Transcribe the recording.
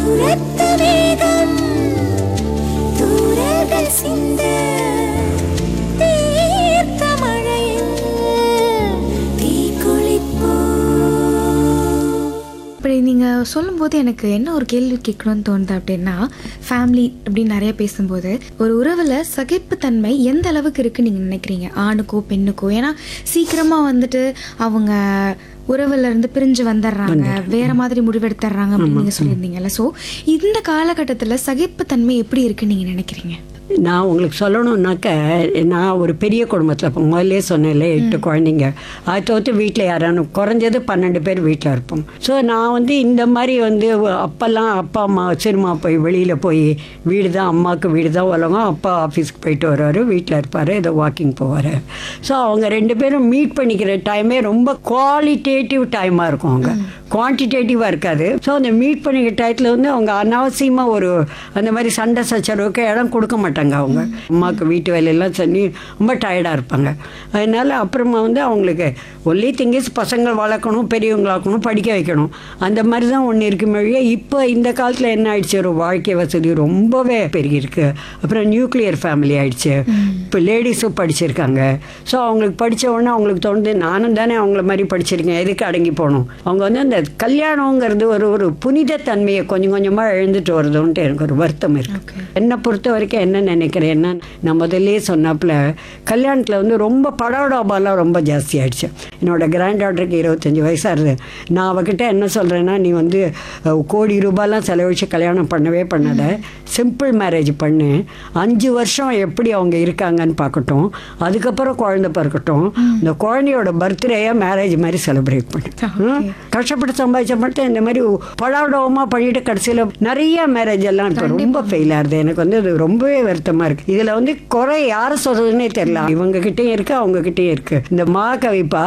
துரத்த வேகம் தூரல் சிந்த தீர்த்த மழையில் தீக்குளிப்போ இப்படி நீங்கள் சொல்லும்போது எனக்கு என்ன ஒரு கேள்வி கேட்கணும்னு தோணுது அப்படின்னா ஃபேமிலி அப்படின்னு நிறைய பேசும்போது ஒரு உறவில் சகிப்புத்தன்மை எந்த அளவுக்கு இருக்குன்னு நீங்கள் நினைக்கிறீங்க ஆணுக்கோ பெண்ணுக்கோ ஏன்னா சீக்கிரமாக வந்துட்டு அவங்க உறவுல இருந்து பிரிஞ்சு வந்துடுறாங்க வேற மாதிரி முடிவெடுத்துறாங்க அப்படின்னு நீங்கள் சொல்லியிருந்தீங்கல்ல ஸோ இந்த காலகட்டத்தில் சகிப்புத்தன்மை எப்படி இருக்குன்னு நீங்கள் நினைக்கிறீங்க நான் உங்களுக்கு சொல்லணும்னாக்க நான் ஒரு பெரிய குடும்பத்தில் இப்போ முதல்லே சொன்னேன்ல எட்டு குழந்தைங்க அதை தவிர்த்து வீட்டில் யாரானு குறைஞ்சது பன்னெண்டு பேர் வீட்டில் இருப்போம் ஸோ நான் வந்து இந்த மாதிரி வந்து அப்போல்லாம் அப்பா அம்மா சினிமா போய் வெளியில் போய் வீடு தான் அம்மாவுக்கு வீடு தான் உலகம் அப்பா ஆஃபீஸ்க்கு போயிட்டு வருவார் வீட்டில் இருப்பார் ஏதோ வாக்கிங் போவார் ஸோ அவங்க ரெண்டு பேரும் மீட் பண்ணிக்கிற டைமே ரொம்ப குவாலிட்டேட்டிவ் டைமாக இருக்கும் அவங்க குவான்டிடேட்டிவாக இருக்காது ஸோ அந்த மீட் பண்ணிக்கிற டயத்தில் வந்து அவங்க அனாவசியமாக ஒரு அந்த மாதிரி சண்டை சச்சரவுக்கு இடம் கொடுக்க மாட்டாங்க அவங்க அம்மாவுக்கு வீட்டு வேலையெல்லாம் பண்ணி ரொம்ப டயர்டாக இருப்பாங்க அதனால அப்புறமா வந்து அவங்களுக்கு ஒல்லி திங்கிஸ் பசங்கள் வளர்க்கணும் பெரியவங்களாக்கணும் படிக்க வைக்கணும் அந்த மாதிரி தான் ஒன்று இருக்கு மொழியே இப்போ இந்த காலத்தில் என்ன ஆயிடுச்சு ஒரு வாழ்க்கை வசதி ரொம்பவே பெருகிருக்கு அப்புறம் நியூக்ளியர் ஃபேமிலி ஆயிடுச்சு இப்போ லேடிஸும் படிச்சிருக்காங்க ஸோ அவங்களுக்கு படித்த உடனே அவங்களுக்கு தோணுது நானும் தானே அவங்கள மாதிரி படிச்சிருக்கேன் எதுக்கு அடங்கி போகணும் அவங்க வந்து அந்த கல்யாணங்கிறது ஒரு ஒரு புனித தன்மையை கொஞ்சம் கொஞ்சமாக எழுந்துட்டு வருதுன்ட்டு எனக்கு ஒரு வருத்தம் இருக்கு என்னை பொறுத்த வரைக்கும் என்ன நினைக்கிறேன்னா நான் முதல்லே சொன்னாப்புல கல்யாணத்தில் வந்து ரொம்ப படோடாபாலாம் ரொம்ப ஜாஸ்தி ஆயிடுச்சு என்னோட கிராண்ட் டாட்டருக்கு இருபத்தஞ்சி வயசாக இருது நான் அவகிட்ட என்ன சொல்கிறேன்னா நீ வந்து அஹ், கோடி ரூபாய்லாம் செலவழித்து கல்யாணம் பண்ணவே பண்ணாத சிம்பிள் மேரேஜ் பண்ணு அஞ்சு வருஷம் எப்படி அவங்க இருக்காங்கன்னு பார்க்கட்டும் அதுக்கப்புறம் குழந்தை பிறக்கட்டும் இந்த குழந்தையோட பர்த்டேயை மேரேஜ் மாதிரி செலிப்ரேட் பண்ணு ம்? கஷ்டப்பட்டு சம்பாதிச்ச மட்டும் இந்த மாதிரி படாடவமாக பண்ணிட்டு கடைசியில் நிறைய மேரேஜ் எல்லாம் இப்போ ரொம்ப ஃபெயில் ஆகுது எனக்கு வந்து அது ரொம்பவே வருத்தமாக இருக்குது இதில் வந்து குறை யாரை சொல்கிறதுனே தெரியல இவங்க கிட்டேயும் இருக்குது அவங்க கிட்டேயும் இருக்குது இந்த மகாகவி பா